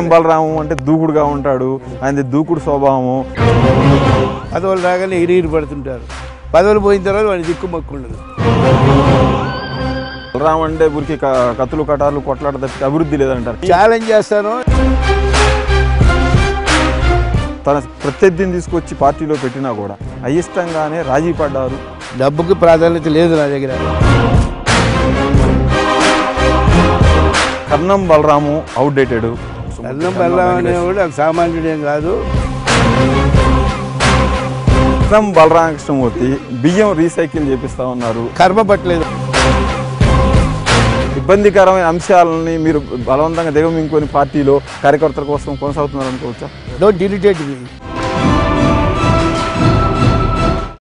బలరాము అంటే దూకుడుగా ఉంటాడు ఆయన దూకుడు స్వభావము పదవులు రాగానే ఇరిగిరి పడుతుంటారు పదవులు పోయిన తర్వాత వాడి దిక్కు మొక్కు ఉండదు బలరాం అంటే ఊరికి క- కత్తులు కటార్లు కొట్లాట తప్పితే అభివృద్ధి లేదంటారు ఛాలెంజ్ చేస్తాను తన ప్రత్యర్థిని తీసుకొచ్చి పార్టీలో పెట్టినా కూడా అయిష్టంగానే రాజీ పడ్డారు డబ్బుకి ప్రాధాన్యత లేదు నా దగ్గర కర్ణం బలరాము అవుట్డేటెడ్ అన్నం బెల్లం అనేవాడు అది సామాన్యుడేం కాదు కర్ణం బలరామకృష్ణమూర్తి బియ్యం రీసైకిల్ చేపిస్తా ఉన్నారు కర్మ పట్టలేదు ఇబ్బందికరమైన అంశాలని మీరు బలవంతంగా దిగమింగుకొని పార్టీలో కార్యకర్తల కోసం కొనసాగుతున్నారు అనుకోవచ్చా డోంట్ ఇరిటేట్ మీ